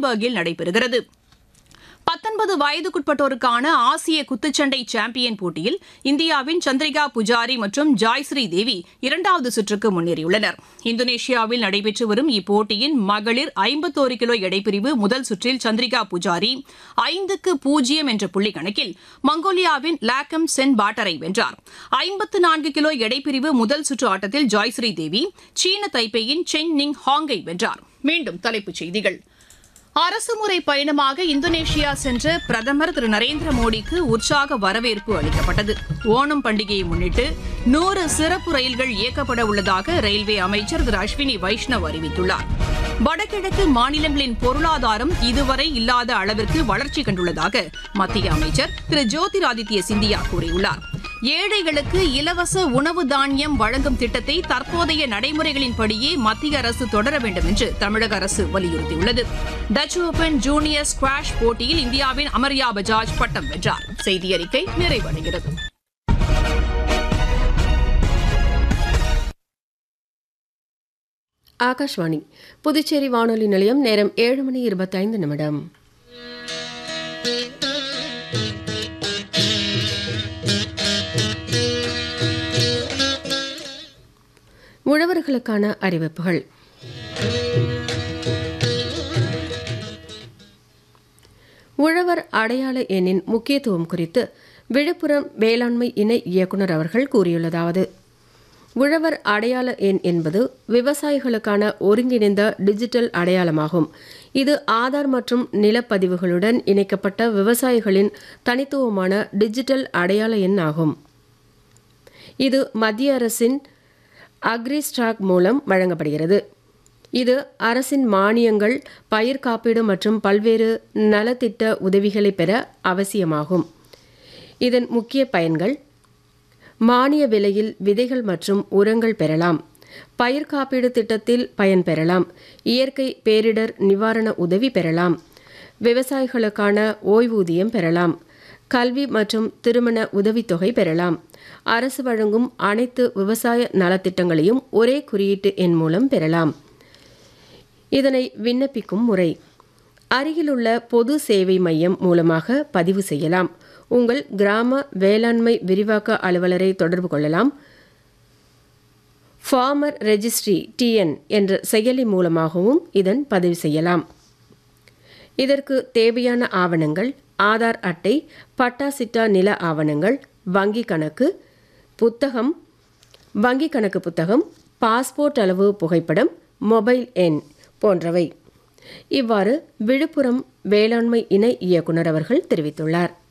ஹாம்பர்கில் நடைபெறுகிறது பத்தொன்பது வயதுக்குட்பட்டோருக்கான ஆசிய குத்துச்சண்டை சாம்பியன் போட்டியில் இந்தியாவின் சந்திரிகா புஜாரி மற்றும் ஜாய்ஸ்ரீ தேவி இரண்டாவது சுற்றுக்கு முன்னேறியுள்ளனர் இந்தோனேஷியாவில் நடைபெற்று வரும் இப்போட்டியின் மகளிர் ஐம்பத்தோரு கிலோ எடைப்பிரிவு முதல் சுற்றில் சந்திரிகா புஜாரி ஐந்துக்கு பூஜ்ஜியம் என்ற புள்ளி கணக்கில் மங்கோலியாவின் லாக்கம் சென் பாட்டரை வென்றார் ஐம்பத்து நான்கு கிலோ எடைப்பிரிவு முதல் சுற்று ஆட்டத்தில் ஜாய்ஸ்ரீ தேவி சீன தைப்பேயின் சென் நிங் ஹாங்கை வென்றார் மீண்டும் தலைப்புச் செய்திகள் அரசுமுறை பயணமாக இந்தோனேஷியா சென்ற பிரதமர் திரு நரேந்திர மோடிக்கு உற்சாக வரவேற்பு அளிக்கப்பட்டது ஓணம் பண்டிகையை முன்னிட்டு நூறு சிறப்பு ரயில்கள் இயக்கப்பட உள்ளதாக ரயில்வே அமைச்சர் திரு அஸ்வினி வைஷ்ணவ் அறிவித்துள்ளார் வடகிழக்கு மாநிலங்களின் பொருளாதாரம் இதுவரை இல்லாத அளவிற்கு வளர்ச்சி கண்டுள்ளதாக மத்திய அமைச்சர் திரு ஜோதிராதித்ய சிந்தியா கூறியுள்ளார் ஏழைகளுக்கு இலவச உணவு தானியம் வழங்கும் திட்டத்தை தற்போதைய நடைமுறைகளின்படியே மத்திய அரசு தொடர வேண்டும் என்று தமிழக அரசு வலியுறுத்தியுள்ளது டச் ஓபன் ஜூனியர் ஸ்குவாஷ் போட்டியில் இந்தியாவின் அமர்யா பஜாஜ் பட்டம் வென்றார் செய்தி அறிக்கை நிறைவடைகிறது ஆகாஷ்வாணி புதுச்சேரி வானொலி நிலையம் நேரம் ஏழு மணி இருபத்தைந்து நிமிடம் உழவர்களுக்கான அறிவிப்புகள் உழவர் அடையாள எண்ணின் முக்கியத்துவம் குறித்து விழுப்புரம் வேளாண்மை இணை இயக்குனர் அவர்கள் கூறியுள்ளதாவது உழவர் அடையாள எண் என்பது விவசாயிகளுக்கான ஒருங்கிணைந்த டிஜிட்டல் அடையாளமாகும் இது ஆதார் மற்றும் நிலப்பதிவுகளுடன் இணைக்கப்பட்ட விவசாயிகளின் தனித்துவமான டிஜிட்டல் அடையாள எண் ஆகும் இது மத்திய அரசின் அக்ரி ஸ்டாக் மூலம் வழங்கப்படுகிறது இது அரசின் மானியங்கள் பயிர் காப்பீடு மற்றும் பல்வேறு நலத்திட்ட உதவிகளை பெற அவசியமாகும் இதன் முக்கிய பயன்கள் மானிய விலையில் விதைகள் மற்றும் உரங்கள் பெறலாம் பயிர் காப்பீடு திட்டத்தில் பயன் பெறலாம் இயற்கை பேரிடர் நிவாரண உதவி பெறலாம் விவசாயிகளுக்கான ஓய்வூதியம் பெறலாம் கல்வி மற்றும் திருமண உதவித்தொகை பெறலாம் அரசு வழங்கும் அனைத்து விவசாய நலத்திட்டங்களையும் ஒரே குறியீட்டு எண் மூலம் பெறலாம் இதனை விண்ணப்பிக்கும் முறை அருகிலுள்ள பொது சேவை மையம் மூலமாக பதிவு செய்யலாம் உங்கள் கிராம வேளாண்மை விரிவாக்க அலுவலரை தொடர்பு கொள்ளலாம் ஃபார்மர் ரெஜிஸ்ட்ரி டிஎன் என்ற செயலி மூலமாகவும் இதன் பதிவு செய்யலாம் இதற்கு தேவையான ஆவணங்கள் ஆதார் அட்டை பட்டா சிட்டா நில ஆவணங்கள் வங்கி கணக்கு புத்தகம் வங்கி கணக்கு புத்தகம் பாஸ்போர்ட் அளவு புகைப்படம் மொபைல் எண் போன்றவை இவ்வாறு விழுப்புரம் வேளாண்மை இணை இயக்குனர் அவர்கள் தெரிவித்துள்ளார்